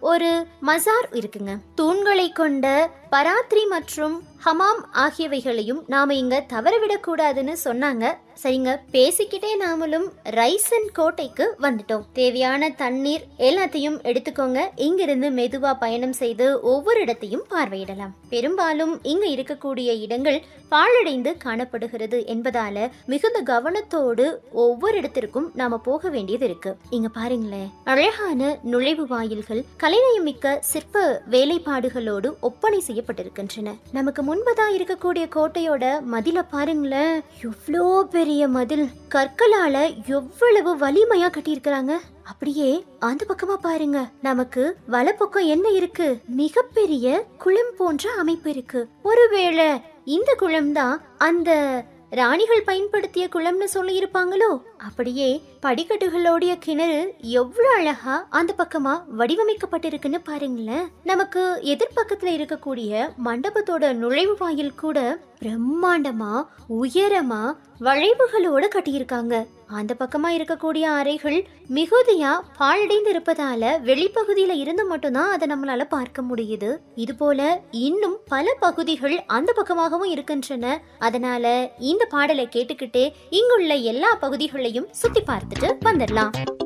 ஒரு மசார் இருக்குங்க தூண்களை கொண்ட பராத்ரி மற்றும் ஹமாம் ஆகியவைகளையும் நாம இங்க தவறவிடக் கூடாதுன்னு சொன்னாங்க சரிங்க பேசிக்கிட்டே நாமளும் ரைசன் கோட்டைக்கு வந்துட்டோம் தேவையான தண்ணீர் எல்லாத்தையும் எடுத்துக்கோங்க இங்கிருந்து மெதுவா பயணம் செய்து ஒவ்வொரு இடத்தையும் பார்வையிடலாம் பெரும்பாலும் இங்க இருக்கக்கூடிய இடங்கள் பாழடைந்து காணப்படுகிறது என்பதால மிகுந்த கவனத்தோடு ஒவ்வொரு இடத்திற்கும் நாம போக வேண்டியது இருக்கு இங்க பாருங்களேன் அழகான நுழைவு வாயில்கள் கலைநயமிக்க சிற்ப வேலைப்பாடுகளோடு ஒப்பனை செய்யப்பட்டிருக்கின்றன நமக்கு முன்பதா இருக்கக்கூடிய கோட்டையோட மதில பாருங்களேன் எவ்வளோ பெரிய மதில் கற்களால எவ்வளவு வலிமையா கட்டியிருக்கிறாங்க அப்படியே அந்த பக்கமா பாருங்க நமக்கு வலப்பக்கம் என்ன இருக்கு மிகப்பெரிய குளம் போன்ற அமைப்பு இருக்கு ஒருவேளை இந்த குளம்தான் அந்த ராணிகள் பயன்படுத்திய குளம்னு சொல்லி இருப்பாங்களோ அப்படியே படிக்கட்டுகளோடைய கிணறு எவ்வளவு அழகா அந்த பக்கமா வடிவமைக்கப்பட்டிருக்குன்னு பாருங்களேன் நமக்கு எதிர்பக்கத்துல இருக்கக்கூடிய மண்டபத்தோட நுழைவு வாயில் கூட பிரம்மாண்டமா உயரமா வளைவுகளோட கட்டியிருக்காங்க அந்த பக்கமா இருக்கக்கூடிய அறைகள் மிகுதியா பாழடைந்து இருப்பதால வெளிப்பகுதியில இருந்து மட்டும்தான் அதை நம்மளால பார்க்க முடியுது இது போல இன்னும் பல பகுதிகள் அந்த பக்கமாகவும் இருக்கின்றன அதனால இந்த பாடலை கேட்டுக்கிட்டே இங்குள்ள எல்லா பகுதிகளையும் சுத்தி பார்த்துட்டு வந்துடலாம்